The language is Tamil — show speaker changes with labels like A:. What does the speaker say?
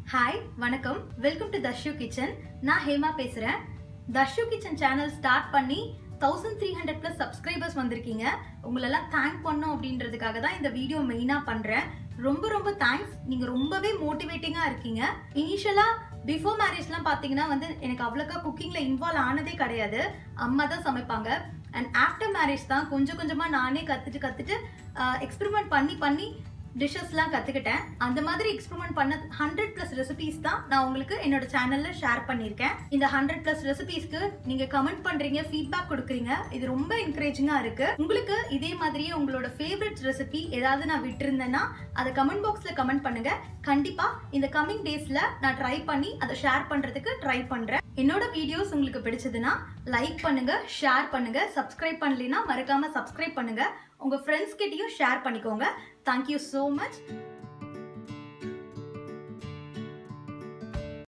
A: ஹாய் வணக்கம் வெல்கம் டு தர்ஷு கிச்சன் நான் ஹேமா பேசுகிறேன் தர்ஷு கிச்சன் சேனல் ஸ்டார்ட் பண்ணி thousand three hundred plus subscribers வந்திருக்கீங்க உங்களெல்லாம் தேங்க் பண்ணோம் அப்படின்றதுக்காக தான் இந்த வீடியோ மெயினாக பண்ணுறேன் ரொம்ப ரொம்ப தேங்க்ஸ் நீங்கள் ரொம்பவே மோட்டிவேட்டிங்காக இருக்கீங்க இனிஷியலாக பிஃபோர் மேரேஜ்லாம் பார்த்தீங்கன்னா வந்து எனக்கு அவ்வளோக்கா குக்கிங்கில் இன்வால்வ் ஆனதே கிடையாது அம்மா தான் சமைப்பாங்க அண்ட் ஆஃப்டர் மேரேஜ் தான் கொஞ்சம் கொஞ்சமாக நானே கற்றுட்டு கற்றுட்டு எக்ஸ்பெரிமெண்ட் பண்ணி பண்ணி டிஷ்ஷஸ்லாம் கற்றுக்கிட்டேன் அந்த மாதிரி எக்ஸ்பெரிமெண்ட் பண்ண ஹண்ட்ரட் ப்ளஸ் ரெசிபீஸ் தான் நான் உங்களுக்கு என்னோட சேனலில் ஷேர் பண்ணியிருக்கேன் இந்த ஹண்ட்ரட் ப்ளஸ் ரெசிபீஸ்க்கு நீங்கள் கமெண்ட் பண்ணுறீங்க ஃபீட்பேக் கொடுக்குறீங்க இது ரொம்ப என்கரேஜிங்காக இருக்குது உங்களுக்கு இதே மாதிரியே உங்களோட ஃபேவரட் ரெசிபி ஏதாவது நான் விட்டுருந்தேன்னா அதை கமெண்ட் பாக்ஸில் கமெண்ட் பண்ணுங்க கண்டிப்பாக இந்த கம்மிங் டேஸில் நான் ட்ரை பண்ணி அதை ஷேர் பண்ணுறதுக்கு ட்ரை பண்ணுறேன் என்னோட வீடியோஸ் உங்களுக்கு பிடிச்சதுன்னா லைக் பண்ணுங்க ஷேர் பண்ணுங்க சப்ஸ்கிரைப் பண்ணலைன்னா மறக்காம சப்ஸ்கிரைப் பண்ணுங்க உங்க ஃப்ரெண்ட்ஸ் கிட்டயும் ஷேர் பண்ணிக்கோங்க தேங்க்யூ ஸோ மச்